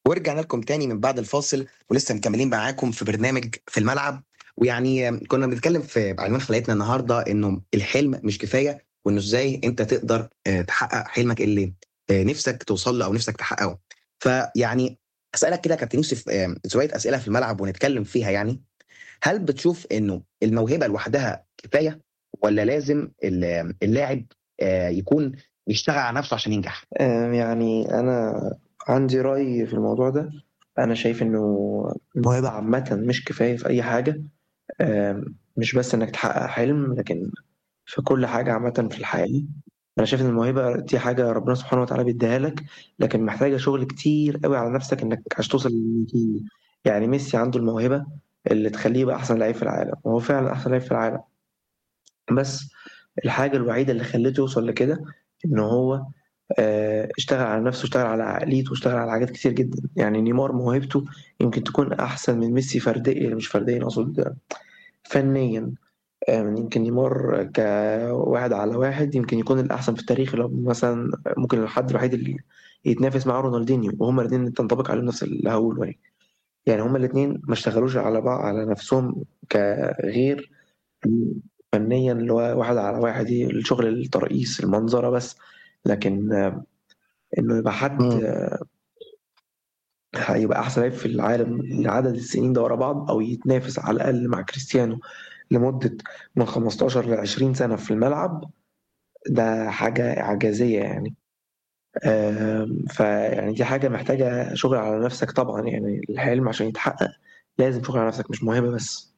ورجعنا لكم تاني من بعد الفاصل ولسه مكملين معاكم في برنامج في الملعب ويعني كنا بنتكلم في عنوان حلقتنا النهارده انه الحلم مش كفايه وانه ازاي انت تقدر آه، تحقق حلمك اللي آه، نفسك توصل له او نفسك تحققه فيعني اسالك كده يا كابتن يوسف آه، شويه اسئله في الملعب ونتكلم فيها يعني هل بتشوف انه الموهبه لوحدها كفايه ولا لازم ال- اللاعب آه، يكون بيشتغل على نفسه عشان ينجح آم، يعني أنا عندي رأي في الموضوع ده أنا شايف إنه الموهبة عامة مش كفاية في أي حاجة آم، مش بس إنك تحقق حلم لكن في كل حاجة عامة في الحياة أنا شايف إن الموهبة دي حاجة ربنا سبحانه وتعالى بيديها لك لكن محتاجة شغل كتير قوي على نفسك إنك عشان توصل للي يعني ميسي عنده الموهبة اللي تخليه يبقى أحسن لعيب في العالم وهو فعلا أحسن لعيب في العالم بس الحاجة الوحيدة اللي خلته يوصل لكده إن هو آه، اشتغل على نفسه اشتغل على عقليته اشتغل على حاجات كتير جدا يعني نيمار موهبته يمكن تكون احسن من ميسي فرديا مش فرديا اقصد فنيا آه، يمكن نيمار كواحد على واحد يمكن يكون الاحسن في التاريخ لو مثلا ممكن الحد الوحيد اللي يتنافس مع رونالدينيو وهما الاثنين تنطبق عليهم نفس اللي هقوله يعني يعني هما الاثنين ما اشتغلوش على بعض على نفسهم كغير فنيا اللي هو واحد على واحد دي الشغل الترقيص المنظره بس لكن آه، انه يبقى حد مم. آه، هيبقى احسن لعيب في العالم لعدد السنين ده ورا بعض او يتنافس على الاقل مع كريستيانو لمده من 15 ل 20 سنه في الملعب ده حاجه اعجازيه يعني آم، فيعني دي حاجه محتاجه شغل على نفسك طبعا يعني الحلم عشان يتحقق لازم شغل على نفسك مش موهبه بس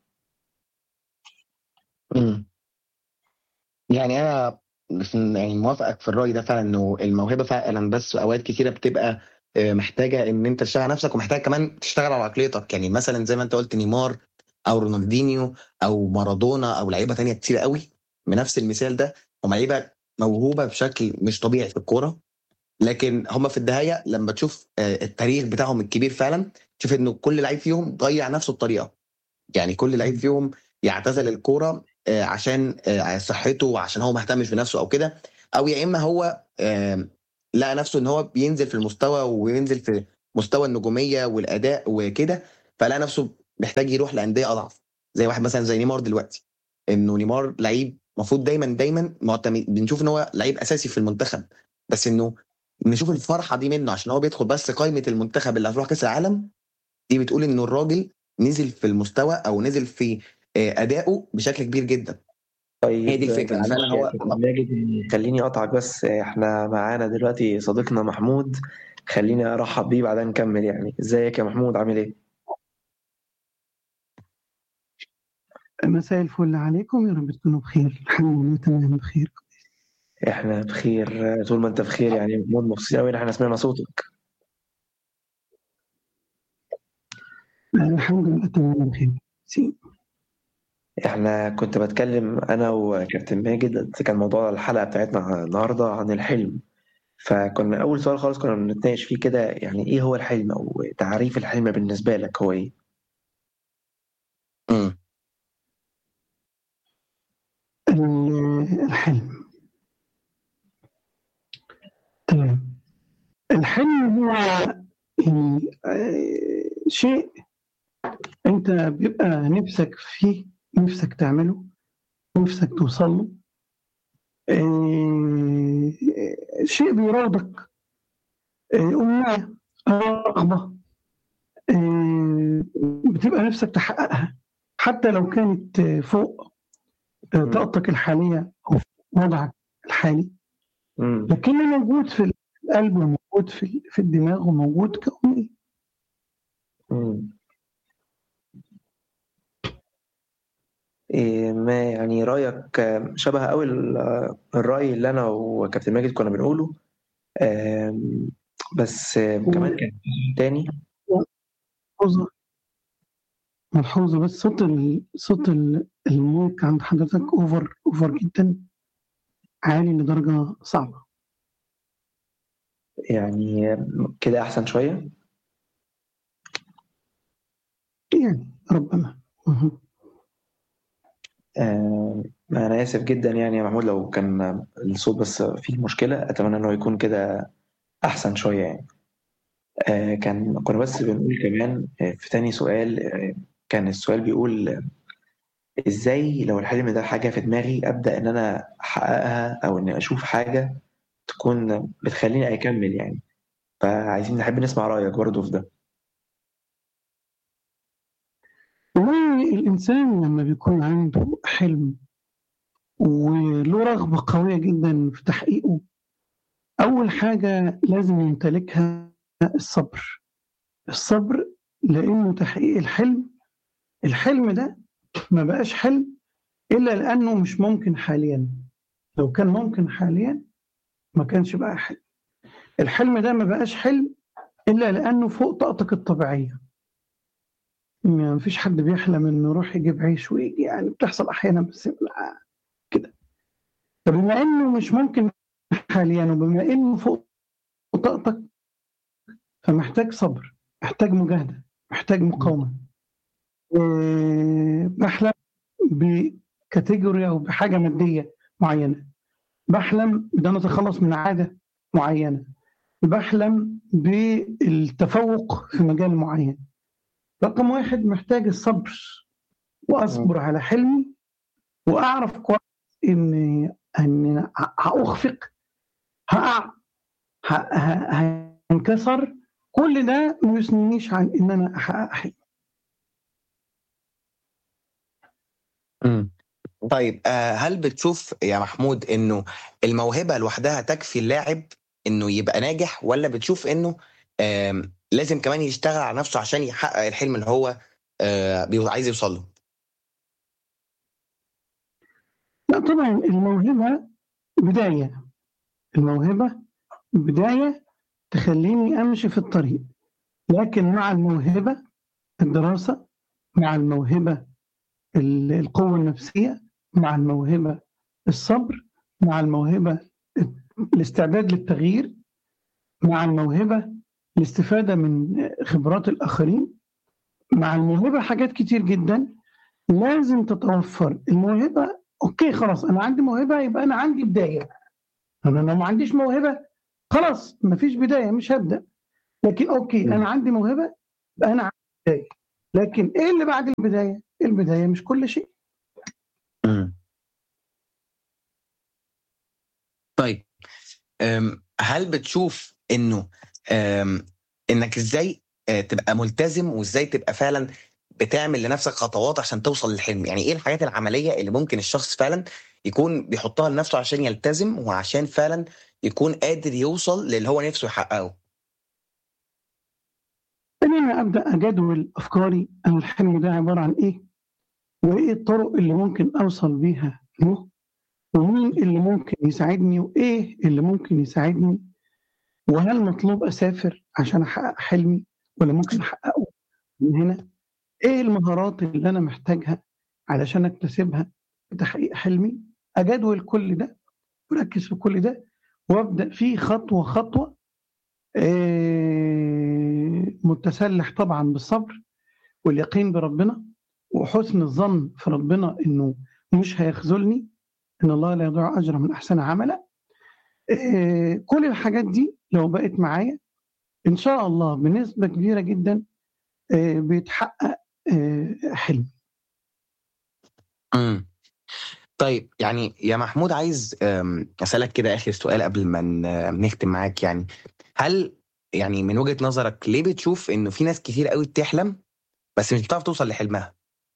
مم. يعني انا بس- يعني موافقك في الراي ده فعلا انه الموهبه فعلا بس اوقات كتيره بتبقى آه، محتاجه ان انت تشتغل على نفسك ومحتاج كمان تشتغل على عقليتك يعني مثلا زي ما انت قلت نيمار او رونالدينيو او مارادونا او لعيبه تانية كتير قوي بنفس المثال ده هم لعيبه موهوبه بشكل مش طبيعي في الكوره لكن هم في النهايه لما تشوف آه، التاريخ بتاعهم الكبير فعلا تشوف انه كل لعيب فيهم ضيع نفسه الطريقه يعني كل لعيب فيهم يعتزل الكوره آه، عشان آه، صحته وعشان هو ما اهتمش بنفسه او كده او يا اما هو آه، لقى نفسه ان هو بينزل في المستوى وينزل في مستوى النجوميه والاداء وكده فلقى نفسه محتاج يروح لانديه اضعف زي واحد مثلا زي نيمار دلوقتي انه نيمار لعيب المفروض دايما دايما معتمد بنشوف ان هو لعيب اساسي في المنتخب بس انه نشوف الفرحه دي منه عشان هو بيدخل بس قائمه المنتخب اللي هتروح كاس العالم دي بتقول انه الراجل نزل في المستوى او نزل في آه، ادائه بشكل كبير جدا طيب هي دي الفكرة، معلش فعلا هو- يا كابتن ماجد خليني اقطعك بس احنا معانا دلوقتي صديقنا محمود خليني ارحب بيه بعدين نكمل يعني ازيك يا محمود عامل ايه؟ مساء الفل عليكم يا رب تكونوا بخير الحمد لله تمام بخير احنا بخير طول ما انت بخير يعني محمود مبسوطين قوي ان احنا سمعنا صوتك الحمد لله تمام بخير سي. احنا كنت بتكلم انا وكابتن ماجد كان موضوع الحلقه بتاعتنا النهارده عن الحلم فكنا اول سؤال خالص كنا بنتناقش فيه كده يعني ايه هو الحلم او تعريف الحلم بالنسبه لك هو ايه؟ مم. ال- الحلم تمام الحلم هو يعني آه، شيء انت بيبقى نفسك فيه نفسك تعمله نفسك توصل له آه، شيء بيراودك آه، أمنية رغبة آه، بتبقى نفسك تحققها حتى لو كانت آه، فوق آه، مم. طاقتك الحالية أو وضعك الحالي مم. لكنه موجود في القلب وموجود في في الدماغ وموجود كأمنية مم. إيه ما يعني رأيك آه، شبه قوي ال- الرأي اللي أنا وكابتن ماجد كنا بنقوله آم، بس آه، كمان كان في تاني ملحوظة ملحوظة بس صوت ال... صوت ال- المايك عند حضرتك أوفر أوفر جدا عالي لدرجة صعبة يعني آه، كده أحسن شوية يعني ربما مهم. آه، أنا آسف جدا يعني يا محمود لو كان الصوت بس فيه مشكلة أتمنى إنه يكون كده أحسن شوية يعني آه، كان كنا بس بنقول كمان آه، في تاني سؤال آه، كان السؤال بيقول آه، ازاي لو الحلم ده حاجة في دماغي أبدأ إن أنا أحققها أو إني أشوف حاجة تكون بتخليني أكمل يعني فعايزين نحب نسمع رأيك برضه في ده والله الإنسان لما بيكون عنده حلم وله رغبة قوية جدا في تحقيقه أول حاجة لازم يمتلكها الصبر الصبر لأنه تحقيق الحلم الحلم ده ما بقاش حلم إلا لأنه مش ممكن حاليا لو كان ممكن حاليا ما كانش بقى حلم الحلم ده ما بقاش حلم إلا لأنه فوق طاقتك الطبيعية ما فيش حد بيحلم إنه يروح يجيب عيش ويجي يعني بتحصل أحيانا بس لا كده فبما إنه مش ممكن حاليا وبما إنه فوق طاقتك فمحتاج صبر محتاج مجاهدة محتاج مقاومة آه، بحلم بكاتيجوري أو بحاجة مادية معينة بحلم بأن أنا أتخلص من عادة معينة بحلم بالتفوق في مجال معين رقم واحد محتاج الصبر وأصبر على حلمي وأعرف كويس إن إن هأخفق هقع ه- ه- هنكسر كل ده ما يثنينيش عن ان انا احقق حلمي مم. طيب آه، هل بتشوف يا محمود انه الموهبه لوحدها تكفي اللاعب انه يبقى ناجح ولا بتشوف انه آم، لازم كمان يشتغل على نفسه عشان يحقق الحلم اللي هو آه، بيبقى عايز يوصل له لا طبعا الموهبه بدايه الموهبه بدايه تخليني امشي في الطريق لكن مع الموهبه الدراسه مع الموهبه ال- القوه النفسيه مع الموهبه الصبر مع الموهبه الاستعداد للتغيير مع الموهبه الاستفاده من خبرات الاخرين مع الموهبه حاجات كتير جدا لازم تتوفر الموهبه اوكي خلاص انا عندي موهبه يبقى انا عندي بدايه انا لو ما عنديش موهبه خلاص مفيش بدايه مش هبدا لكن اوكي م. انا عندي موهبه يبقى انا عندي بدايه لكن ايه اللي بعد البدايه؟ البدايه مش كل شيء مم. طيب أم، هل بتشوف انه أم، انك ازاي آه، تبقى ملتزم وازاي تبقى فعلا بتعمل لنفسك خطوات عشان توصل للحلم يعني ايه الحاجات العملية اللي ممكن الشخص فعلا يكون بيحطها لنفسه عشان يلتزم وعشان فعلا يكون قادر يوصل للي هو نفسه يحققه ان انا ابدا اجدول افكاري انا الحلم ده عباره عن ايه؟ وايه الطرق اللي ممكن اوصل بيها له؟ ومين اللي ممكن يساعدني وايه اللي ممكن يساعدني؟ وهل مطلوب اسافر عشان احقق حلمي ولا ممكن احققه من هنا؟ ايه المهارات اللي انا محتاجها علشان اكتسبها لتحقيق حلمي؟ اجدول كل ده وركز في كل ده وابدا فيه خطوه خطوه آه، متسلح طبعا بالصبر واليقين بربنا وحسن الظن في ربنا انه مش هيخذلني ان الله لا يضيع اجر من احسن عملا آه، كل الحاجات دي لو بقت معايا ان شاء الله بنسبه كبيره جدا آه، بيتحقق آه، حلمي امم طيب يعني يا محمود عايز أم، اسالك كده اخر سؤال قبل ما ن- نختم معاك يعني هل يعني من وجهة نظرك ليه بتشوف انه في ناس كتير قوي بتحلم بس مش بتعرف توصل لحلمها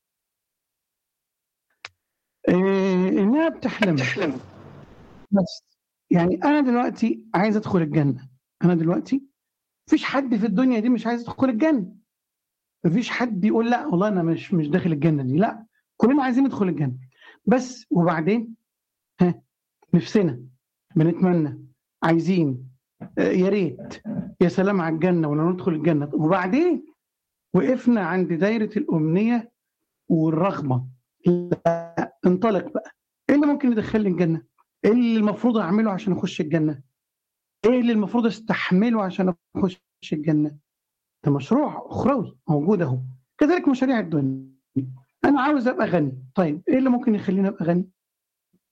آه، انها بتحلم بس يعني انا دلوقتي عايز ادخل الجنه انا دلوقتي مفيش حد في الدنيا دي مش عايز يدخل الجنه مفيش حد يقول لا والله انا مش مش داخل الجنه دي لا كلنا عايزين ندخل الجنه بس وبعدين ها نفسنا بنتمنى عايزين آه، يا ريت يا سلام على الجنه ولا ندخل الجنه طب وبعدين وقفنا عند دايره الامنيه والرغبه لا انطلق بقى ايه اللي ممكن يدخلني الجنه؟ ايه اللي المفروض اعمله عشان اخش الجنه؟ ايه اللي المفروض استحمله عشان اخش الجنه؟ ده مشروع اخروي موجود اهو كذلك مشاريع الدنيا انا عاوز ابقى غني طيب ايه اللي ممكن يخليني ابقى غني؟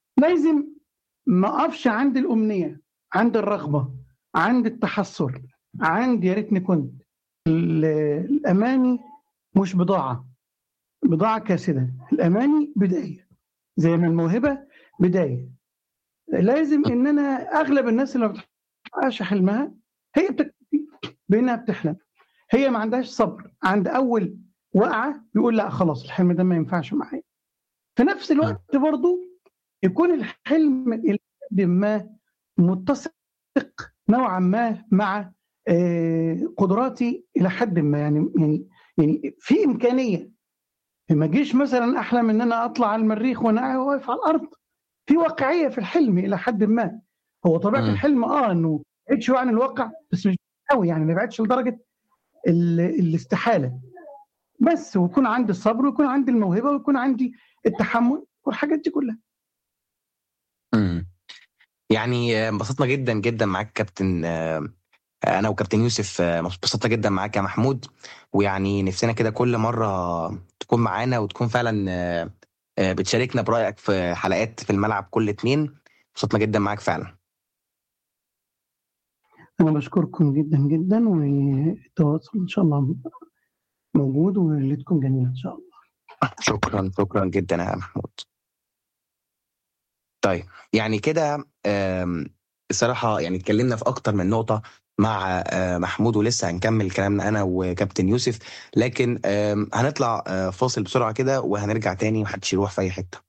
لازم ما اقفش عند الامنيه عند الرغبه عند التحسر عندي يا ريتني كنت ال- الاماني مش بضاعه بضاعه كاسده الاماني بدايه زي ما الموهبه بدايه لازم ان انا اغلب الناس اللي ما بتحققش حلمها هي بتكتفي بانها بتحلم هي ما عندهاش صبر عند اول وقعه يقول لا خلاص الحلم ده ما ينفعش معايا في نفس الوقت برضو يكون الحلم الى حد ما متسق نوعا ما مع آه، قدراتي الى حد ما يعني يعني يعني في امكانيه ما اجيش مثلا احلم ان انا اطلع على المريخ وانا قاعد واقف على الارض في واقعيه في الحلم الى حد ما هو طبيعه مم. الحلم اه انه بعيد شويه عن الواقع بس مش قوي يعني ما بعدش لدرجه ال- الاستحاله بس ويكون عندي الصبر ويكون عندي الموهبه ويكون عندي التحمل والحاجات دي كلها مم. يعني آه، انبسطنا جدا جدا معاك كابتن آه، انا وكابتن يوسف آه، انبسطنا جدا معاك يا محمود ويعني نفسنا كده كل مره تكون معانا وتكون فعلا آه، آه، بتشاركنا برايك في حلقات في الملعب كل اتنين انبسطنا جدا معاك فعلا انا بشكركم جدا جدا والتواصل ان شاء الله موجود وليلتكم جميله ان شاء الله شكرا شكرا جدا يا محمود طيب يعني كده آم، الصراحة يعني اتكلمنا في أكتر من نقطة مع آه، محمود ولسه هنكمل كلامنا أنا وكابتن يوسف لكن آم، هنطلع آه، فاصل بسرعة كده وهنرجع تاني محدش يروح في أي حتة